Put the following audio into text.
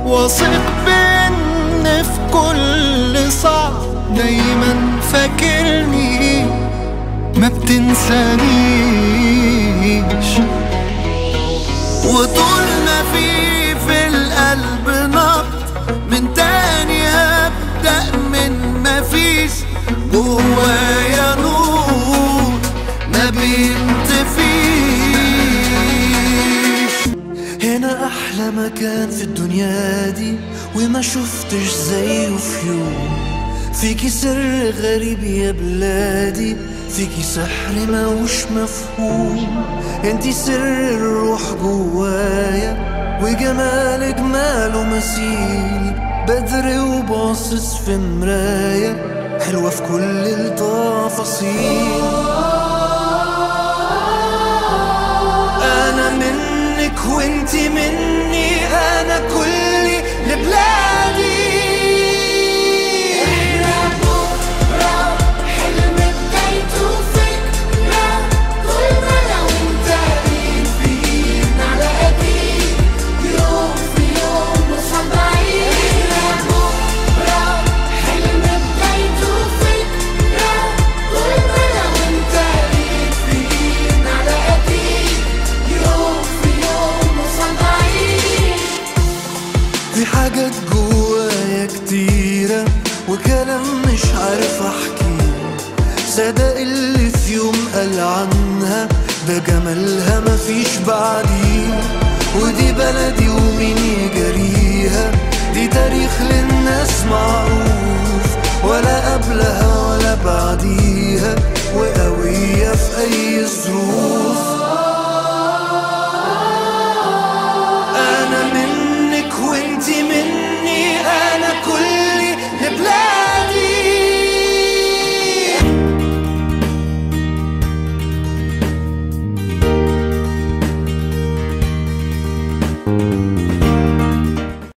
واثق بان في كل صعب دايما فاكرني ما بتنسانيش وطول ما في في القلب نبض من تاني هبدأ من ما فيش جوايا نور ما بينطفيش هنا أحلى مكان في الدنيا دي وما شفتش زيه في يوم فيكي سر غريب يا بلادي فيكي سحر موش مفهوم انتي سر الروح جوايا وجمالك ماله مثيل بدر وباصص في مراية حلوة في كل التفاصيل انا منك وانتي مني انا كلي لبلادي احنا بكرة حلم بدايته فكرة طول ما انا وانت ايد في ايد على اكيد يوم في يوم نوصل بعيد احنا بكرة حلم بدايته فكرة طول ما انا وانت ايد في ايد على اكيد يوم في يوم نوصل بعيد في حاجات جوايا كتيرة وكلام مش عارف احكيه صدق اللي في يوم قال عنها ده جمالها مفيش بعديه ودي بلدي ومين يجريه